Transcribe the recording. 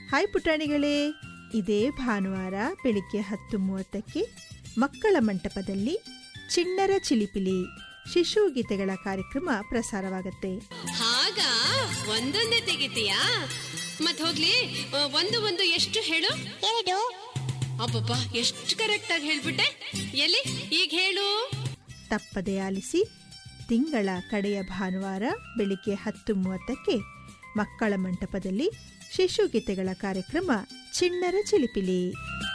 hi ಪುಟಾಣಿಗಳೇ ಇದೇ ಭಾನುವಾರ ಬೆಳಿಗ್ಗೆ ಹತ್ತು ಮೂವತ್ತಕ್ಕೆ ಮಕ್ಕಳ ಮಂಟಪದಲ್ಲಿ ಚಿಣ್ಣರ ಚಿಲಿಪಿಲಿ ಶಿಶು ಗೀತೆಗಳ ಕಾರ್ಯಕ್ರಮ ಪ್ರಸಾರವಾಗುತ್ತೆ ಹಾಗ ಒಂದೊಂದೇ ತೆಗಿತೀಯಾ ಮತ್ ಹೋಗ್ಲಿ ಆ, ಒಂದು ಒಂದು ಎಷ್ಟು ಹೇಳು ಎರಡು ಅಬ್ಬಬ್ಬ ಎಷ್ಟು ಕರೆಕ್ಟ್ ಆಗಿ ಹೇಳ್ಬಿಟ್ಟೆ ಎಲ್ಲಿ ಈಗ ಹೇಳು ತಪ್ಪದೆ ಆಲಿಸಿ ತಿಂಗಳ ಕಡೆಯ ಭಾನುವಾರ ಬೆಳಿಗ್ಗೆ ಹತ್ತು ಮೂವತ್ತಕ್ಕೆ ಮಕ್ಕಳ ಮಂಟಪದಲ್ಲಿ ಶಿಶು ಗೀತೆಗಳ ಕಾರ್ಯಕ್ರಮ ಚಿಣ್ಣರ ಚಿಲಿಪಿಲಿ